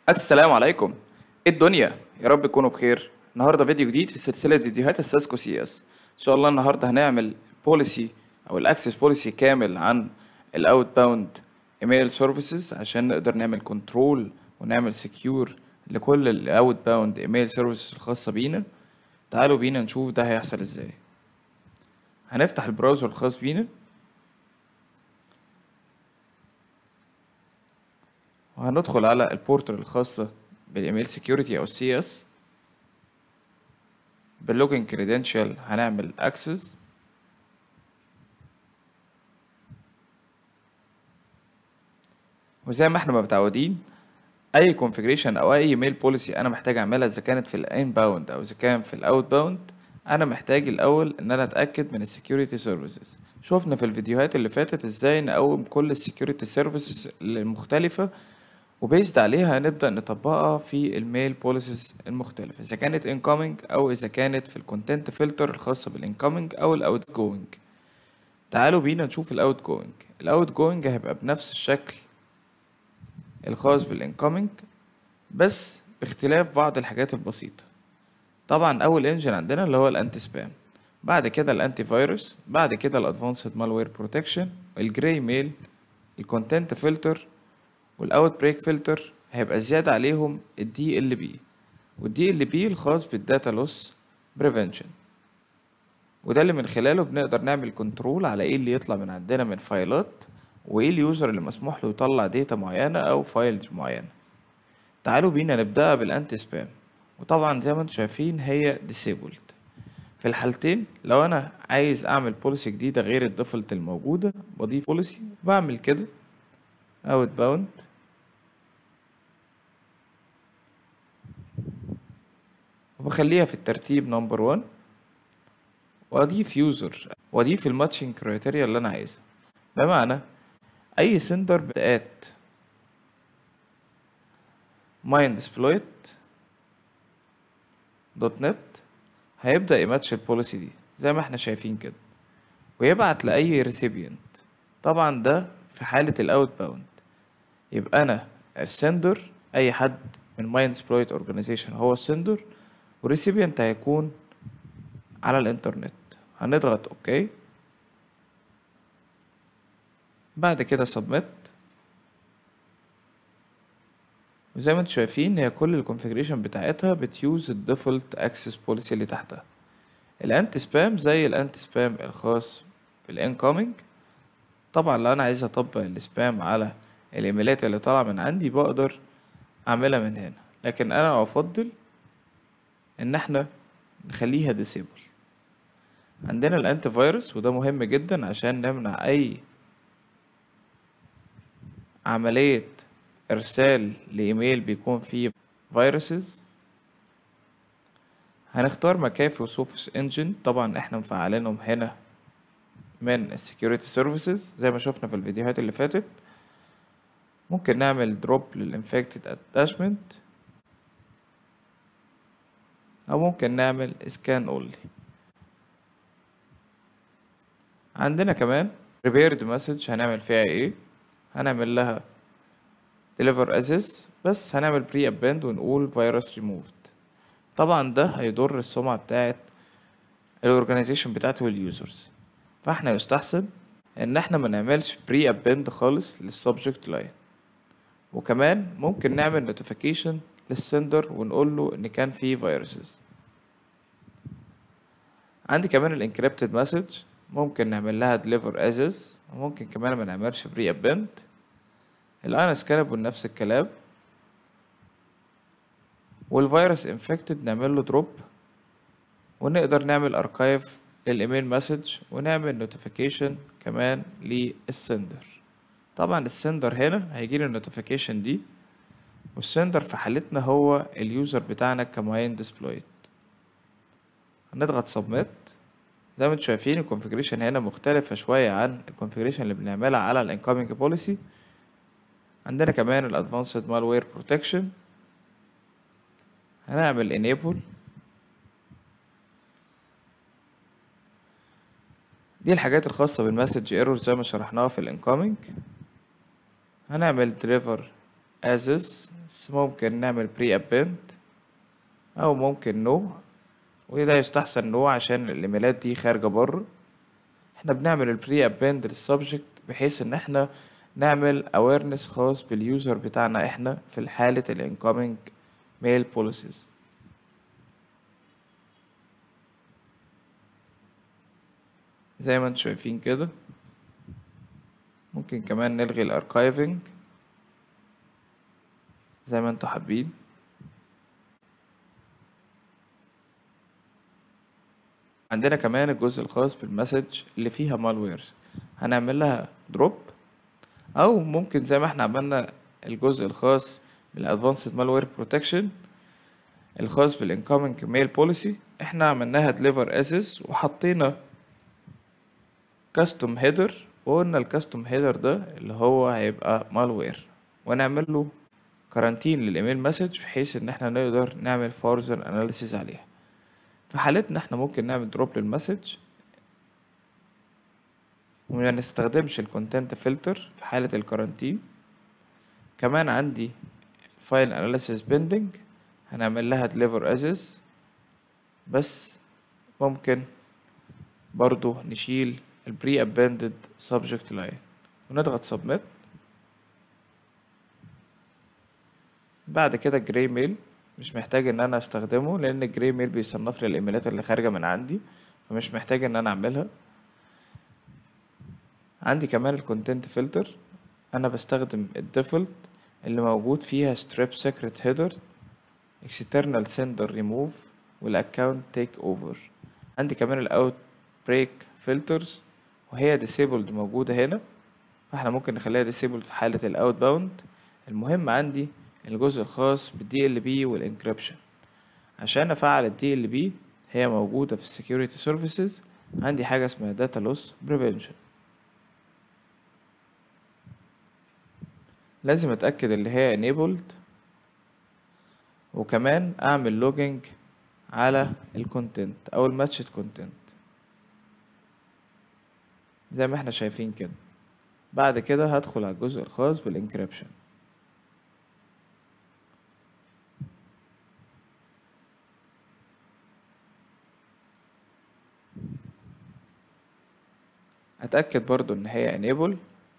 السلام عليكم ايه الدنيا يا رب تكونوا بخير النهارده فيديو جديد في سلسله فيديوهات الساسكو سي اس ان شاء الله النهارده هنعمل بوليسي او الاكسس بوليسي كامل عن الاوت باوند ايميل سيرفيسز عشان نقدر نعمل كنترول ونعمل سكيور لكل الاوت باوند ايميل سيرفيسز الخاصه بينا تعالوا بينا نشوف ده هيحصل ازاي هنفتح البراوزر الخاص بينا وهندخل على البورتال الخاصة بالايميل سيكيورتي او السي اس باللوجن كريدنشال هنعمل اكسس وزي ما احنا متعودين اي كونفيجريشن او اي ايميل بوليسي انا محتاج اعملها اذا كانت في الان باوند او اذا كان في الاوت باوند انا محتاج الاول ان انا اتاكد من السكيورتي سيرفيسز شفنا في الفيديوهات اللي فاتت ازاي نقوم كل السكيورتي سيرفيسز المختلفه وبيزد عليها هنبدأ نطبقها في الميل بوليسيز المختلفة إذا كانت incoming أو إذا كانت في الكونتنت فلتر الخاصة بالانكومينج أو الاوت جوينج تعالوا بينا نشوف الاوت جوينج الاوت جوينج هيبقى بنفس الشكل الخاص بالانكومينج بس باختلاف بعض الحاجات البسيطة طبعا أول انجن عندنا اللي هو الانتي سبام بعد كده الانتي فيروس بعد كده الادفانسد مالوير بروتكشن الجراي ميل الكونتنت فلتر والاوت بريك فلتر هيبقى زيادة عليهم الدي ال بي والدي ال بي الخاص بالداتا لوس بريفنشن وده اللي من خلاله بنقدر نعمل كنترول على ايه اللي يطلع من عندنا من فايلات وايه اليوزر اللي مسموح له يطلع داتا معينة او فايلز معينة تعالوا بينا نبدأ بالانتي سبام وطبعا زي ما انتم شايفين هي disabled في الحالتين لو انا عايز اعمل بوليسي جديدة غير الديفولت الموجودة بضيف بوليسي بعمل كده اوت باوند وبخليها في الترتيب نمبر 1 واضيف يوزر واضيف الماتشنج كرايتيريا اللي انا عايزها بمعنى اي سندر بتات mindsploit دوت نت هيبدأ يماتش البوليسي دي زي ما احنا شايفين كده ويبعت لأي ريسيبينت طبعا ده في حالة الاوت باوند يبقى انا السندر اي حد من مايندسبلويت اورجانيزيشن هو السندر والريسيبيانت هيكون على الانترنت هنضغط اوكي بعد كده سبميت وزي ما انتم شايفين هي كل الكونفيجريشن بتاعتها بتيوز الديفولت اكسس بوليسي اللي تحتها الانتي سبام زي الانتي سبام الخاص بالانكومينج طبعا لو انا عايز اطبق السبام على الايميلات اللي طالعه من عندي بقدر اعملها من هنا لكن انا افضل ان احنا نخليها ديسيبل عندنا الانتي فيروس وده مهم جدا عشان نمنع اي عملية ارسال لايميل بيكون فيه فيروسز هنختار مكافي وسوفس انجن طبعا احنا مفعلينهم هنا من السكيورتي سيرفيسز زي ما شفنا في الفيديوهات اللي فاتت ممكن نعمل دروب للانفكتد اتاشمنت او ممكن نعمل سكان اونلي عندنا كمان prepared message هنعمل فيها ايه هنعمل لها deliver as بس هنعمل pre append ونقول virus removed طبعا ده هيضر السمعة بتاعت الاورجانيزيشن بتاعته واليوزرز فاحنا يستحسن ان احنا ما نعملش pre append خالص للسبجكت لاين وكمان ممكن نعمل notification للسندر ونقول له ان كان في فيروسز عندي كمان الانكريبتد مسج ممكن نعمل لها deliver as is وممكن كمان ما نعملش pre append الان سكانبل نفس الكلام والفيروس انفكتد نعمل له دروب ونقدر نعمل اركايف للايميل مسج ونعمل نوتيفيكيشن كمان للسندر طبعا السندر هنا هيجيلي النوتيفيكيشن دي والسندر في حالتنا هو اليوزر بتاعنا كماين ديسبلويت هنضغط سبميت زي ما انتم شايفين الكونفيجريشن هنا مختلفة شوية عن الكونفيجريشن اللي بنعملها على الانكومينج بوليسي عندنا كمان الادفانسد مالوير بروتكشن هنعمل enable دي الحاجات الخاصة بالمسج ايرور زي ما شرحناها في الانكومينج هنعمل deliver as is بس ممكن نعمل pre append او ممكن no وده يستحسن no عشان الايميلات دي خارجة بره احنا بنعمل البري ابند للسبجكت بحيث ان احنا نعمل awareness خاص باليوزر بتاعنا احنا في حالة ال incoming mail policies زي ما انتم شايفين كده ممكن كمان نلغي الاركايفنج زي ما انتوا حابين عندنا كمان الجزء الخاص بالمسج اللي فيها مالوير هنعمل لها دروب او ممكن زي ما احنا عملنا الجزء الخاص بالادفانسد مالوير بروتكشن الخاص بالانكومينج ميل بوليسي احنا عملناها ديليفر اسس وحطينا كاستوم هيدر وقلنا الكاستوم هيدر ده اللي هو هيبقى مالوير ونعمل له كارانتين للايميل مسج بحيث ان احنا نقدر نعمل فارزر اناليسيز عليها في حالتنا احنا ممكن نعمل دروب للمسج وما نستخدمش الكونتنت فلتر في حالة الكارانتين كمان عندي فايل اناليسيس بيندنج هنعمل لها deliver as is بس ممكن برضو نشيل ال pre appended subject line ونضغط submit بعد كده جراي ميل مش محتاج ان انا استخدمه لان الجراي ميل بيصنف لي الايميلات اللي خارجه من عندي فمش محتاج ان انا اعملها عندي كمان الكونتنت فلتر انا بستخدم الديفولت اللي موجود فيها strip secret header external sender remove والاكونت take over عندي كمان الاوت بريك فلترز وهي disabled موجودة هنا فاحنا ممكن نخليها disabled في حالة الاوت باوند المهم عندي الجزء الخاص بالدي ال بي والانكريبشن عشان افعل الدي ال بي هي موجودة في السكيورتي سيرفيسز عندي حاجة اسمها داتا لوس بريفنشن لازم اتأكد اللي هي enabled وكمان اعمل لوجينج على الكونتنت او الماتشد كونتنت زي ما احنا شايفين كده بعد كده هدخل على الجزء الخاص بالانكريبشن اتاكد برضو ان هي enable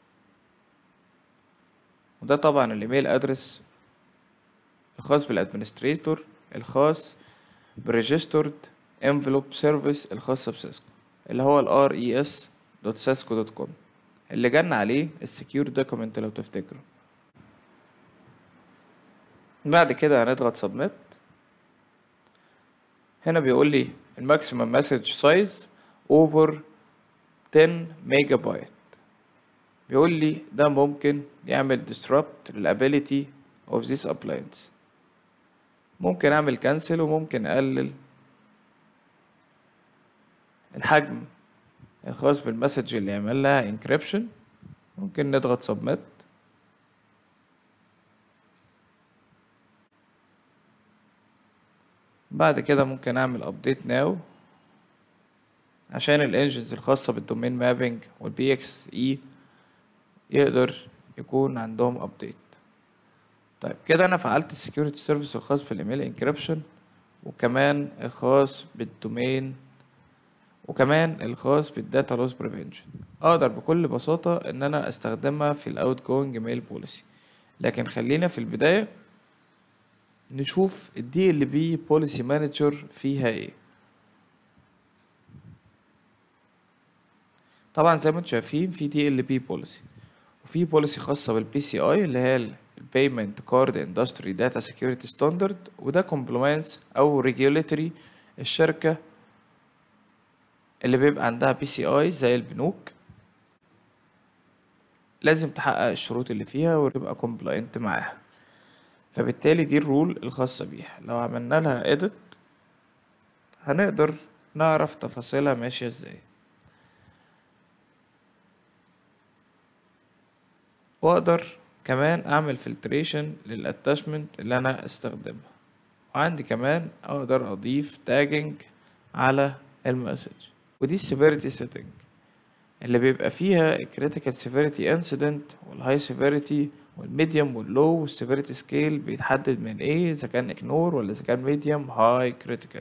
وده طبعا الايميل ادرس الخاص بالادمنستريتور الخاص بالريجسترد انفلوب سيرفيس الخاصة بسيسكو اللي هو ال res.cisco.com اللي جالنا عليه السكيور دوكيمنت لو تفتكروا بعد كده هنضغط سبميت هنا بيقول لي الماكسيمم مسج سايز اوفر 10 ميجا بايت بيقول لي ده ممكن يعمل disrupt للability of this appliance ممكن اعمل كانسل وممكن اقلل الحجم الخاص بالمسج اللي يعمل لها encryption ممكن نضغط submit بعد كده ممكن اعمل update now عشان الانجنز الخاصة بالدومين مابينج والبي اكس اي يقدر يكون عندهم ابديت طيب كده انا فعلت السكيورتي سيرفيس الخاص بالايميل انكريبشن وكمان الخاص بالدومين وكمان الخاص بالداتا لوس بريفنشن اقدر بكل بساطة ان انا استخدمها في الاوت جوينج ميل بوليسي لكن خلينا في البداية نشوف الدي ال بي بوليسي مانجر فيها ايه طبعا زي ما انتم شايفين في دي ال بي بوليسي وفي بوليسي خاصة بالبي سي اي اللي هي البيمنت كارد اندستري داتا سكيورتي ستاندرد وده كومبلمنس او ريجوليتوري الشركة اللي بيبقى عندها بي سي اي زي البنوك لازم تحقق الشروط اللي فيها وتبقى كومبلاينت معاها فبالتالي دي الرول الخاصة بيها لو عملنا لها edit هنقدر نعرف تفاصيلها ماشية ازاي واقدر كمان اعمل فلتريشن للاتاشمنت اللي انا استخدمها وعندي كمان اقدر اضيف تاجنج على المسج ودي السيفيريتي سيتنج اللي بيبقى فيها الكريتيكال سيفيريتي انسيدنت والهاي سيفيريتي والميديوم واللو والسيفيريتي سكيل بيتحدد من ايه اذا كان اكنور ولا اذا كان ميديوم هاي كريتيكال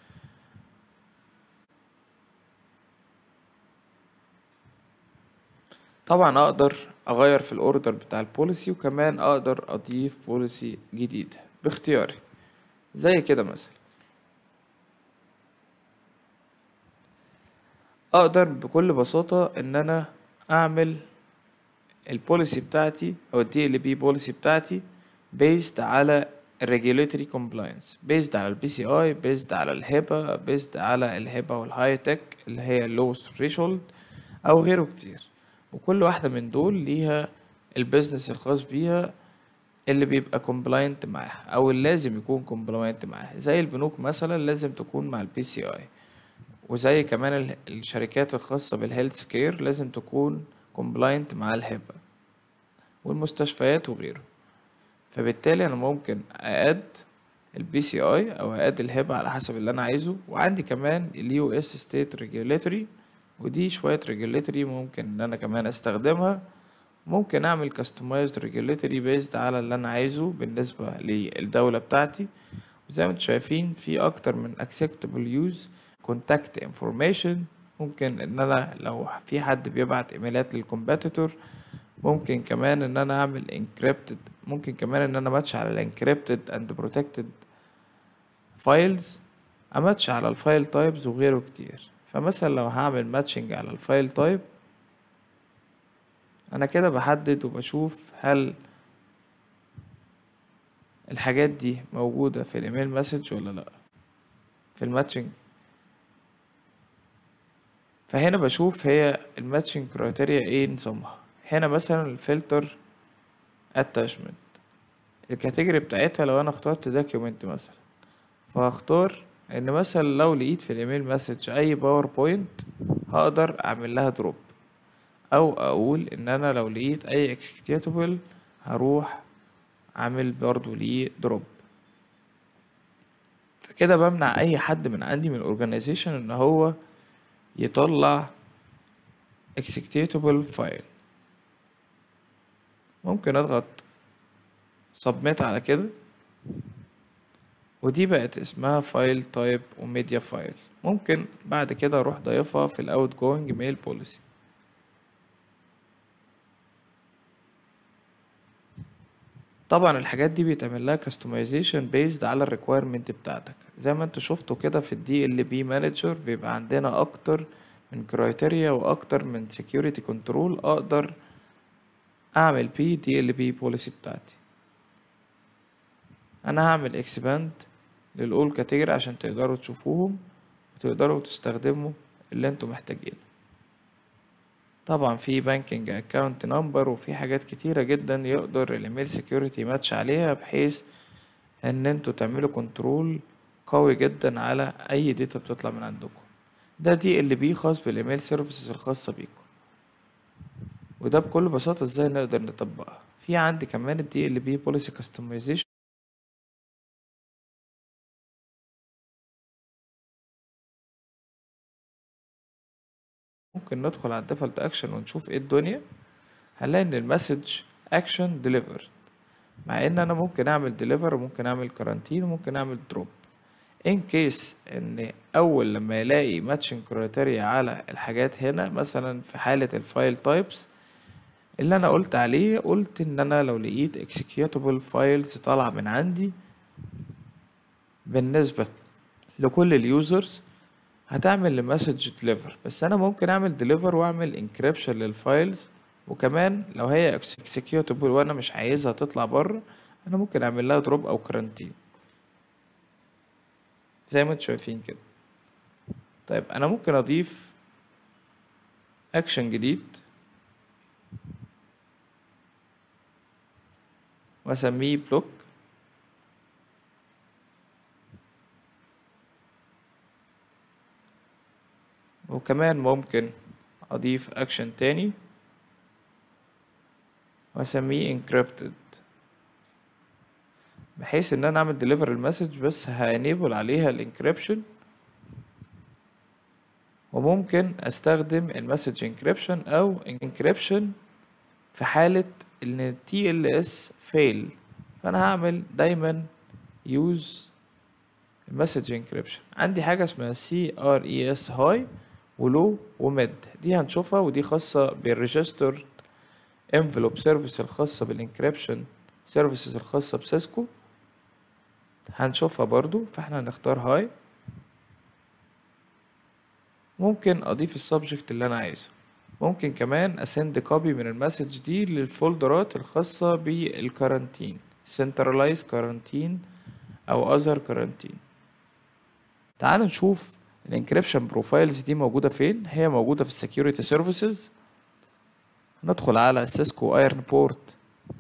طبعا اقدر اغير في الاوردر بتاع البوليسي وكمان اقدر اضيف بوليسي جديدة باختياري زي كده مثلا اقدر بكل بساطة ان انا اعمل البوليسي بتاعتي او الدي ال بي بوليسي بتاعتي based على regulatory compliance based على البي سي اي based على الهبة based على الهبة والهاي تك اللي هي اللو threshold او غيره كتير وكل واحدة من دول ليها البيزنس الخاص بيها اللي بيبقى كومبلاينت معاها او اللي لازم يكون كومبلاينت معاها زي البنوك مثلا لازم تكون مع البي سي اي وزي كمان ال- الشركات الخاصة بالهيلث كير لازم تكون كومبلاينت مع الهبة والمستشفيات وغيره فبالتالي انا ممكن ااد البي سي اي او ااد الهبة على حسب اللي انا عايزه وعندي كمان اليو اس ستيت ريجوليتوري ودي شوية ريجوليتوري ممكن ان انا كمان استخدمها ممكن اعمل customized regulatory based على اللي انا عايزه بالنسبة للدولة بتاعتي وزي ما انتم شايفين في اكتر من acceptable use contact information ممكن ان انا لو في حد بيبعت ايميلات للكومبيتيتور ممكن كمان ان انا اعمل encrypted ممكن كمان ان انا ماتش على ال encrypted and protected files اماتش على الفايل تايبز وغيره كتير فمثلا لو هعمل ماتشنج على الفايل تايب انا كده بحدد وبشوف هل الحاجات دي موجودة في الايميل مسج ولا لا في الماتشنج فهنا بشوف هي الماتشنج كرايتيريا ايه نظامها هنا مثلا الفلتر اتاشمنت الكاتيجوري بتاعتها لو انا اخترت دوكيومنت مثلا فهختار ان مثلا لو لقيت في الايميل مسج اي باوربوينت هقدر اعمل لها دروب او اقول ان انا لو لقيت اي اكسكيوتابل هروح عامل برضو ليه دروب فكده بمنع اي حد من عندي من الاورجانيزيشن ان هو يطلع executable فايل ممكن اضغط submit على كده ودي بقت اسمها فايل تايب وميديا فايل ممكن بعد كده اروح ضايفها في الاوت جوينج ميل بوليسي طبعا الحاجات دي بيتعمل لها customization based على الريكويرمنت بتاعتك زي ما انتوا شفتوا كده في الدي ال بي مانجر بيبقى عندنا اكتر من كرايتيريا واكتر من security كنترول اقدر اعمل بيه دي ال بي بوليسي بتاعتي انا هعمل اكسباند للاول كاتيجوري عشان تقدروا تشوفوهم وتقدروا تستخدموا اللي انتوا محتاجينه طبعا في بانكينج اكاونت نمبر وفي حاجات كتيرة جدا يقدر الايميل سيكيورتي ماتش عليها بحيث ان انتوا تعملوا كنترول قوي جدا على اي داتا بتطلع من عندكم ده دي اللي بيه خاص بالايميل سيرفيسز الخاصة بيكم وده بكل بساطة ازاي نقدر نطبقها في عندي كمان الدي ال بي بوليسي كاستمايزيشن ممكن ندخل على الديفولت اكشن ونشوف ايه الدنيا هنلاقي ان المسج اكشن ديليفرد مع ان انا ممكن اعمل ديليفر وممكن اعمل كارانتين وممكن اعمل دروب ان كيس ان اول لما يلاقي ماتشنج كرايتيريا على الحاجات هنا مثلا في حالة الفايل تايبس اللي انا قلت عليه قلت ان انا لو لقيت executable files طالعة من عندي بالنسبة لكل اليوزرز هتعمل المسج ديليفر بس انا ممكن اعمل ديليفر واعمل انكريبشن للفايلز وكمان لو هي executable وانا مش عايزها تطلع بره انا ممكن اعمل لها دروب او كارانتين زي ما انتم شايفين كده طيب انا ممكن اضيف اكشن جديد واسميه بلوك وكمان ممكن اضيف اكشن تاني واسميه encrypted بحيث ان انا اعمل deliver المسج بس هانيبل عليها الانكريبشن وممكن استخدم المسج انكريبشن او انكريبشن في حالة ان TLS fail فانا هعمل دايما use message encryption عندي حاجة اسمها CRES high ولو وميد دي هنشوفها ودي خاصة بالريجستر envelope service الخاصة بالانكريبشن services الخاصة بسيسكو هنشوفها برضو فاحنا هنختار هاي ممكن اضيف السبجكت اللي انا عايزه ممكن كمان اسند كوبي من المسج دي للفولدرات الخاصة بالكارانتين centralized كارانتين او other كارانتين تعال نشوف الانكريبشن بروفايلز دي موجودة فين هي موجودة في السكيورتي سيرفيسز ندخل على سيسكو ايرن بورت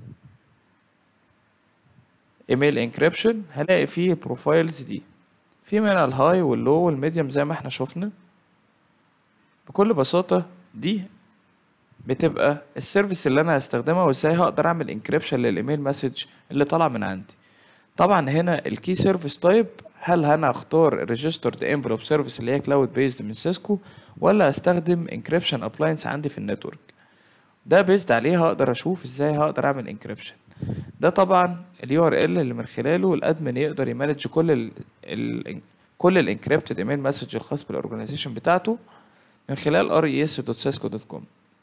ايميل انكريبشن هلاقي فيه بروفايلز دي في منها الهاي واللو والميديوم زي ما احنا شفنا بكل بساطة دي بتبقى السيرفيس اللي انا هستخدمها وازاي هقدر اعمل انكريبشن للايميل مسج اللي طالع من عندي طبعا هنا الكي سيرفيس تايب هل انا اختار ريجسترد انفلوب سيرفيس اللي هي كلاود بيزد من سيسكو ولا استخدم انكريبشن ابلاينس عندي في النتورك ده بيزد عليه هقدر اشوف ازاي هقدر اعمل انكريبشن ده طبعا اليو ار ال اللي من خلاله الادمن يقدر يمانج كل ال ال كل الانكريبتد ايميل مسج الخاص بالاورجنايزيشن بتاعته من خلال res.cisco.com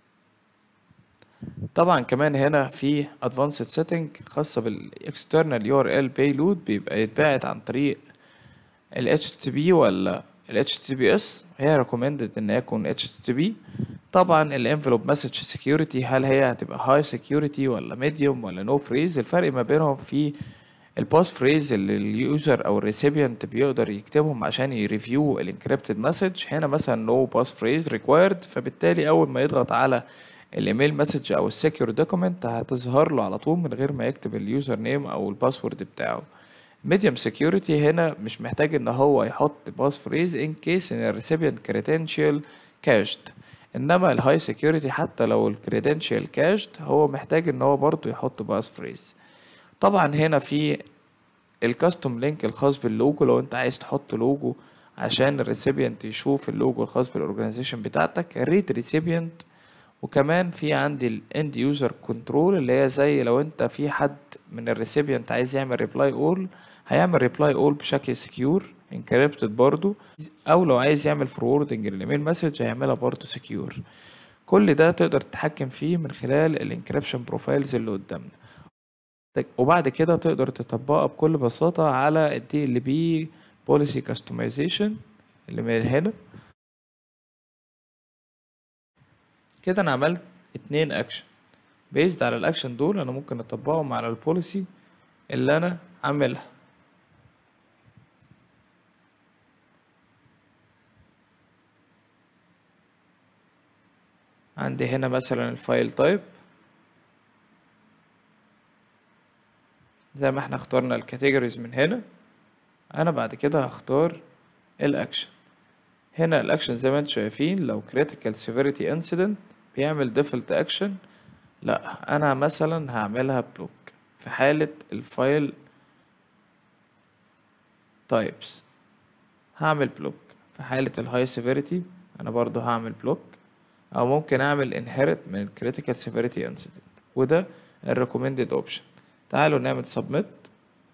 طبعا كمان هنا في advanced setting خاصة بالاكسترنال URL payload بيبقى يتبعت عن طريق ال HTTP ولا ال HTTPS هي recommended ان يكون HTTP طبعا ال envelope message security هل هي هتبقى high security ولا medium ولا no phrase الفرق ما بينهم في الباس فريز اللي اليوزر او الريسيبيانت بيقدر يكتبهم عشان يريفيو الانكريبتد مسج هنا مثلا نو باس فريز ريكوايرد فبالتالي اول ما يضغط على الايميل مسج او السكيور دوكيمنت هتظهر له على طول من غير ما يكتب اليوزر نيم او الباسورد بتاعه ميديوم سكيورتي هنا مش محتاج ان هو يحط باس فريز ان كيس ان الريسيبيانت كريدنشال كاشد انما الهاي سكيورتي حتى لو الكريدنشال كاشد هو محتاج ان هو برضه يحط باس فريز طبعا هنا في الكاستوم لينك الخاص باللوجو لو انت عايز تحط لوجو عشان الريسيبيانت يشوف اللوجو الخاص بالاورجنايزيشن بتاعتك ريت ريسيبيانت وكمان في عندي الاند يوزر كنترول اللي هي زي لو انت في حد من الريسيبيانت عايز يعمل ريبلاي اول هيعمل ريبلاي اول بشكل سكيور انكريبتد برضو او لو عايز يعمل فوروردنج للايميل مسج هيعملها برضو سكيور كل ده تقدر تتحكم فيه من خلال الانكريبشن بروفايلز اللي قدامنا وبعد كده تقدر تطبقها بكل بساطة على ال DLP Policy Customization اللي من هنا كده أنا عملت اتنين أكشن بيزد على الأكشن دول أنا ممكن أطبقهم على البوليسي اللي أنا عاملها عندي هنا مثلا الفايل تايب زي ما احنا اخترنا الكاتيجوريز من هنا انا بعد كده هختار الاكشن هنا الاكشن زي ما انتم شايفين لو critical severity incident بيعمل default action لا انا مثلا هعملها بلوك في حالة الفايل types هعمل بلوك في حالة الهاي severity انا برضو هعمل بلوك او ممكن اعمل inherit من critical severity incident وده ال recommended option تعالوا نعمل submit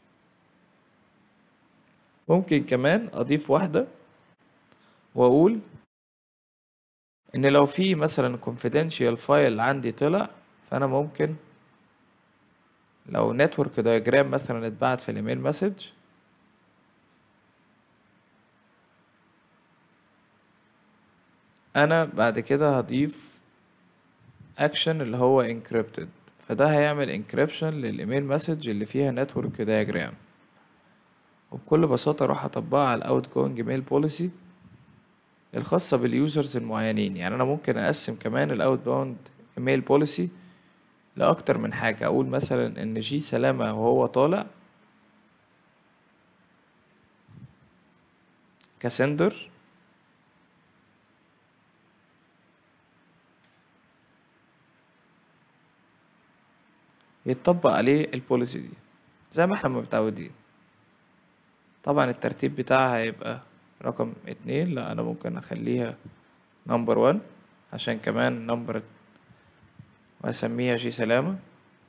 ممكن كمان اضيف واحدة واقول ان لو في مثلا confidential فايل عندي طلع فانا ممكن لو network diagram مثلا اتبعت في الايميل مسج انا بعد كده هضيف action اللي هو encrypted فده هيعمل انكريبشن للايميل مسج اللي فيها نتورك دايجرام وبكل بساطة اروح اطبقها على الاوت جوينج ميل بوليسي الخاصة باليوزرز المعينين يعني انا ممكن اقسم كمان الاوت باوند ايميل بوليسي لاكتر من حاجة اقول مثلا ان جي سلامة وهو طالع كسندر يتطبق عليه البوليسي دي زي ما احنا متعودين طبعا الترتيب بتاعها هيبقى رقم اتنين لا انا ممكن اخليها نمبر وان عشان كمان نمبر واسميها جي سلامة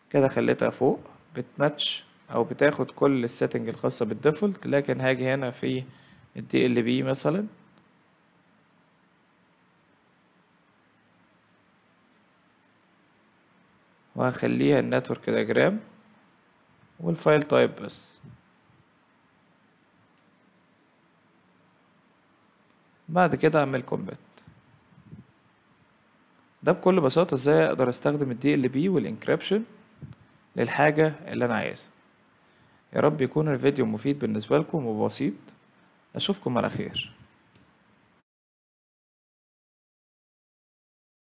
كده خليتها فوق بتماتش او بتاخد كل السيتنج الخاصة بالديفولت لكن هاجي هنا في الدي ال بي مثلا وهخليها النتورك دياجرام والفايل تايب بس بعد كده اعمل كومبات ده بكل بساطة ازاي اقدر استخدم الدي ال بي والانكريبشن للحاجة اللي انا عايزها يا رب يكون الفيديو مفيد بالنسبة لكم وبسيط اشوفكم على خير